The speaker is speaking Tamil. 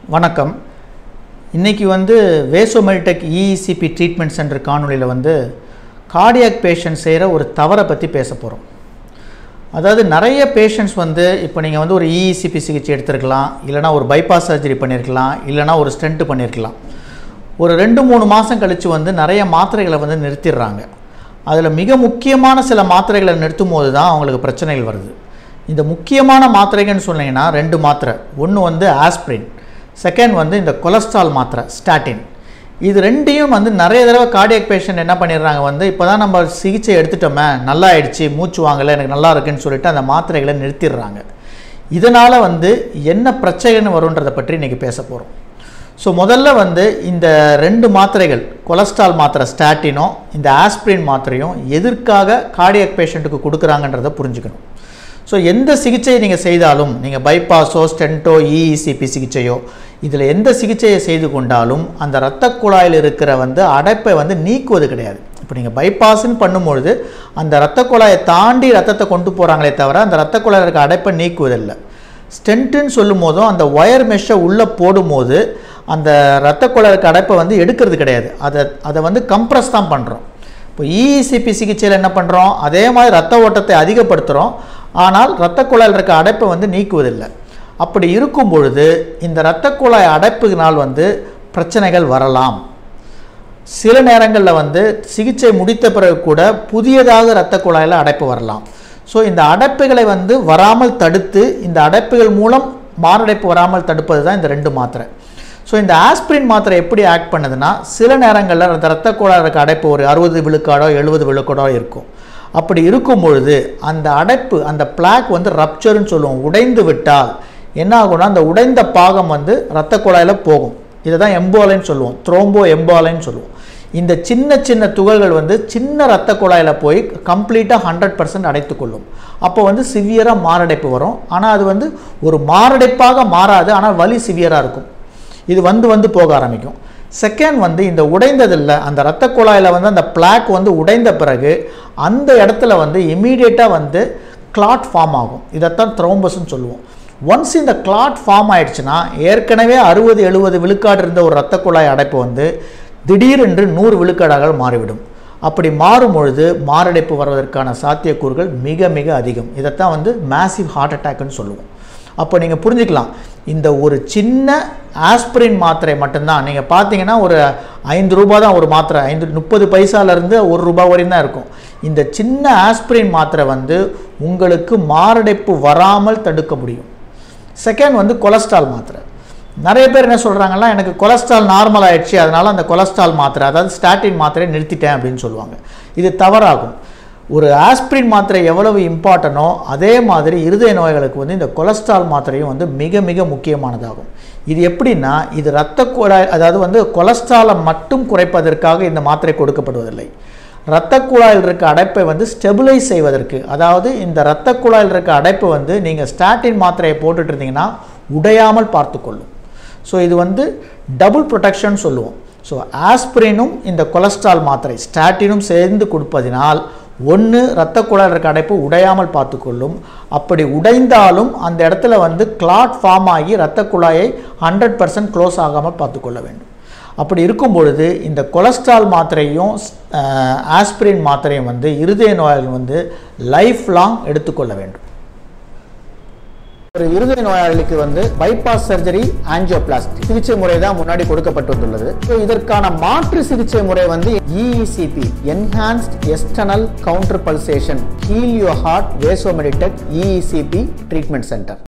வணக்கம் இன்றைக்கி வந்து வேசோமெல்டெக் இஇசிபி ட்ரீட்மெண்ட் சென்டர் காணொளியில் வந்து கார்டியாக் பேஷண்ட் செய்கிற ஒரு தவறை பற்றி பேச போகிறோம் அதாவது நிறைய பேஷண்ட்ஸ் வந்து இப்போ நீங்கள் வந்து ஒரு இஇசிபி சிகிச்சை எடுத்திருக்கலாம் இல்லைனா ஒரு பைபாஸ் சர்ஜரி பண்ணியிருக்கலாம் இல்லைனா ஒரு ஸ்டென்ட் பண்ணியிருக்கலாம் ஒரு ரெண்டு மூணு மாதம் கழித்து வந்து நிறைய மாத்திரைகளை வந்து நிறுத்திடுறாங்க அதில் மிக முக்கியமான சில மாத்திரைகளை நிறுத்தும் போது தான் அவங்களுக்கு பிரச்சனைகள் வருது இந்த முக்கியமான மாத்திரைகள்னு சொன்னீங்கன்னா ரெண்டு மாத்திரை ஒன்று வந்து ஆஸ்பிரின் செகண்ட் வந்து இந்த கொலஸ்ட்ரால் மாத்திரை ஸ்டாட்டின் இது ரெண்டையும் வந்து நிறைய தடவை கார்டியக் பேஷண்ட் என்ன பண்ணிடுறாங்க வந்து இப்போ தான் நம்ம சிகிச்சை எடுத்துட்டோமே நல்லா ஆயிடுச்சு மூச்சு வாங்கலை எனக்கு நல்லா இருக்குன்னு சொல்லிட்டு அந்த மாத்திரைகளை நிறுத்திடுறாங்க இதனால் வந்து என்ன பிரச்சனைன்னு வருன்றதை பற்றி இன்றைக்கி பேச போகிறோம் ஸோ முதல்ல வந்து இந்த ரெண்டு மாத்திரைகள் கொலஸ்ட்ரால் மாத்திரை ஸ்டாட்டினும் இந்த ஆஸ்பிரின் மாத்திரையும் எதற்காக கார்டியக் பேஷண்ட்டுக்கு கொடுக்குறாங்கன்றதை புரிஞ்சுக்கணும் ஸோ எந்த சிகிச்சையை நீங்கள் செய்தாலும் நீங்கள் பைபாஸோ ஸ்டென்ட்டோ இஇசிபி சிகிச்சையோ இதில் எந்த சிகிச்சையை செய்து கொண்டாலும் அந்த இரத்த குழாயில் இருக்கிற வந்து அடைப்பை வந்து நீக்குவது கிடையாது இப்போ நீங்கள் பைபாஸ்ன்னு பண்ணும்பொழுது அந்த இரத்த குழாயை தாண்டி ரத்தத்தை கொண்டு போகிறாங்களே தவிர அந்த இரத்த குழாயில் இருக்க அடைப்பை நீக்குவதில்லை ஸ்டென்ட்டுன்னு சொல்லும் போதும் அந்த ஒயர் மெஷ்ஷை உள்ளே போடும்போது அந்த இரத்த குழாய் இருக்க அடைப்பை வந்து எடுக்கிறது கிடையாது அதை அதை வந்து கம்ப்ரஸ் தான் பண்ணுறோம் இப்போ இஇசிபி சிகிச்சையில் என்ன பண்ணுறோம் அதே மாதிரி ரத்த ஓட்டத்தை அதிகப்படுத்துகிறோம் ஆனால் இரத்த குழாயில் இருக்க அடைப்பை வந்து நீக்குவதில்லை அப்படி இருக்கும் பொழுது இந்த இரத்த குழாய் அடைப்புனால் வந்து பிரச்சனைகள் வரலாம் சில நேரங்களில் வந்து சிகிச்சை முடித்த பிறகு கூட புதியதாக இரத்த குழாயில் அடைப்பு வரலாம் ஸோ இந்த அடைப்புகளை வந்து வராமல் தடுத்து இந்த அடைப்புகள் மூலம் மாரடைப்பு வராமல் தடுப்பது தான் இந்த ரெண்டு மாத்திரை ஸோ இந்த ஆஸ்பிரின் மாத்திரை எப்படி ஆக்ட் பண்ணுதுன்னா சில நேரங்களில் அந்த இரத்த குழாய் இருக்க அடைப்பு ஒரு அறுபது விழுக்காடோ எழுபது விழுக்காடோ இருக்கும் அப்படி இருக்கும் பொழுது அந்த அடைப்பு அந்த பிளாக் வந்து ரப்சர்னு சொல்லுவோம் உடைந்து விட்டால் என்ன ஆகும்னா அந்த உடைந்த பாகம் வந்து இரத்த குழாயில் போகும் இதை தான் எம்போலைன்னு சொல்லுவோம் த்ரோம்போ எம்போலைன்னு சொல்லுவோம் இந்த சின்ன சின்ன துகள்கள் வந்து சின்ன இரத்த குழாயில் போய் கம்ப்ளீட்டாக ஹண்ட்ரட் பர்சன்ட் அடைத்துக்கொள்ளும் அப்போ வந்து சிவியராக மாரடைப்பு வரும் ஆனால் அது வந்து ஒரு மாரடைப்பாக மாறாது ஆனால் வலி சிவியராக இருக்கும் இது வந்து வந்து போக ஆரம்பிக்கும் செகண்ட் வந்து இந்த உடைந்ததில்ல அந்த இரத்த குழாயில் வந்து அந்த பிளாக் வந்து உடைந்த பிறகு அந்த இடத்துல வந்து இமீடியட்டாக வந்து கிளாட் ஃபார்ம் ஆகும் இதைத்தான் த்ரோம்பஸ்ன்னு சொல்லுவோம் ஒன்ஸ் இந்த கிளாட் ஃபார்ம் ஆயிடுச்சுன்னா ஏற்கனவே அறுபது எழுபது விழுக்காடு இருந்த ஒரு இரத்த குழாய் அடைப்பு வந்து திடீரென்று நூறு விழுக்காடாக மாறிவிடும் அப்படி மாறும் பொழுது மாரடைப்பு வருவதற்கான சாத்தியக்கூறுகள் மிக மிக அதிகம் இதைத்தான் வந்து மேசிவ் ஹார்ட் அட்டாக்னு சொல்லுவோம் அப்போ நீங்கள் புரிஞ்சுக்கலாம் இந்த ஒரு சின்ன ஆஸ்பிரின் மாத்திரை மட்டும்தான் நீங்கள் பார்த்தீங்கன்னா ஒரு ஐந்து ரூபா தான் ஒரு மாத்திரை ஐந்து முப்பது பைசாலேருந்து ஒரு ரூபா வரையும் தான் இருக்கும் இந்த சின்ன ஆஸ்பிரின் மாத்திரை வந்து உங்களுக்கு மாரடைப்பு வராமல் தடுக்க முடியும் செகண்ட் வந்து கொலஸ்ட்ரால் மாத்திரை நிறைய பேர் என்ன சொல்கிறாங்கன்னா எனக்கு கொலஸ்ட்ரால் நார்மல் ஆயிடுச்சு அதனால் அந்த கொலஸ்ட்ரால் மாத்திரை அதாவது ஸ்டாட்டின் மாத்திரையை நிறுத்திட்டேன் அப்படின்னு சொல்லுவாங்க இது தவறாகும் ஒரு ஆஸ்பிரின் மாத்திரை எவ்வளவு இம்பார்ட்டனோ அதே மாதிரி இருதய நோய்களுக்கு வந்து இந்த கொலஸ்ட்ரால் மாத்திரையும் வந்து மிக மிக முக்கியமானதாகும் இது எப்படின்னா இது இரத்த குழாய் அதாவது வந்து கொலஸ்ட்ராலை மட்டும் குறைப்பதற்காக இந்த மாத்திரை கொடுக்கப்படுவதில்லை இரத்த குழாயில் இருக்க அடைப்பை வந்து ஸ்டெபிலைஸ் செய்வதற்கு அதாவது இந்த இரத்த குழாயில் இருக்க அடைப்பை வந்து நீங்கள் ஸ்டாட்டின் மாத்திரையை போட்டுட்டு இருந்தீங்கன்னா உடையாமல் பார்த்துக்கொள்ளும் ஸோ இது வந்து டபுள் ப்ரொடெக்ஷன் சொல்லுவோம் ஸோ ஆஸ்பிரினும் இந்த கொலஸ்ட்ரால் மாத்திரை ஸ்டாட்டினும் சேர்ந்து கொடுப்பதினால் ஒன்று இரத்த குழாய் இருக்க அடைப்பு உடையாமல் பார்த்துக்கொள்ளும் அப்படி உடைந்தாலும் அந்த இடத்துல வந்து கிளாட் ஃபார்ம் ஆகி இரத்த குழாயை ஹண்ட்ரட் பர்சன்ட் க்ளோஸ் ஆகாமல் பார்த்துக்கொள்ள வேண்டும் அப்படி இருக்கும் பொழுது இந்த கொலஸ்ட்ரால் மாத்திரையும் ஆஸ்பிரின் மாத்திரையும் வந்து இருதய நோயாளிகள் வந்து லைஃப் லாங் எடுத்துக்கொள்ள வேண்டும் ஒரு இருதய நோயாளிக்கு வந்து பைபாஸ் சர்ஜரி ஆஞ்சியோபிளாஸ்டி சிகிச்சை முறை தான் முன்னாடி கொடுக்கப்பட்டுள்ளது ஸோ இதற்கான மாற்று சிகிச்சை முறை வந்து EECP enhanced external counter pulsation heal your heart வேசோமெடிடெக் இஇசிபி ட்ரீட்மெண்ட் சென்டர்